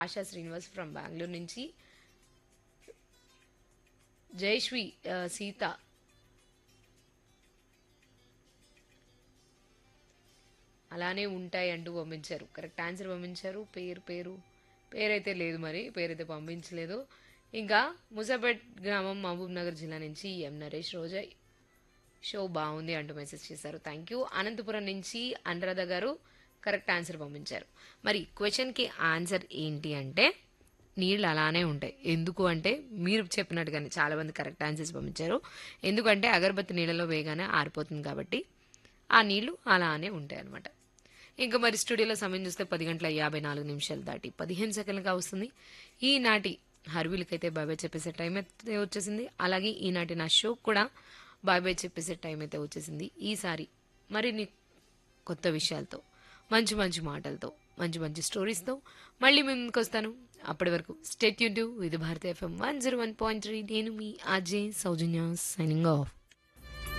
ASHA Srinivas from Bengaluru నుంచి జయశ్రీ ఆ, సీత అలానే ఉంటాయి అంటూ పంపించారు కరెక్ట్ ఆన్సర్ పంపించారు పేరు పేరు పేరైతే లేదు మరి పేరైతే పంపించలేదు ఇంకా ముసాపేట్ గ్రామం మహబూబ్ నగర్ జిల్లా నుంచి ఎం నరేష్ రోజా షో బాగుంది అంటూ మెసేజ్ చేశారు థ్యాంక్ యూ అనంతపురం నుంచి అనురాధ గారు కరెక్ట్ ఆన్సర్ పంపించారు మరి క్వశ్చన్కి ఆన్సర్ ఏంటి అంటే నీళ్ళు అలానే ఉంటాయి ఎందుకు అంటే మీరు చెప్పినట్టుగానే చాలా మంది కరెక్ట్ ఆన్సర్స్ పంపించారు ఎందుకంటే అగరబత్తి నీళ్ళలో వేగానే ఆరిపోతుంది కాబట్టి ఆ నీళ్లు అలానే ఉంటాయి అనమాట ఇంకా మరి స్టూడియోలో సమయం చూస్తే పది గంటల యాభై నాలుగు నిమిషాలు దాటి పదిహేను సెకండ్లుగా వస్తుంది ఈనాటి హర్వీలకైతే బాబాయ్ చెప్పేసే టైం అయితే వచ్చేసింది అలాగే ఈనాటి నా షో కూడా బాబాయ్ చెప్పేసే టైం అయితే వచ్చేసింది ఈసారి మరిన్ని కొత్త విషయాలతో మంచి మంచి మాటలతో మంచి మంచి స్టోరీస్తో మళ్ళీ మేము ముందుకు వస్తాను అప్పటి వరకు స్టేట్ యూ టు ఇది భారత FM one zero one point three నేను మీ అజయ్ సౌజన్య సైనింగ్ ఆఫ్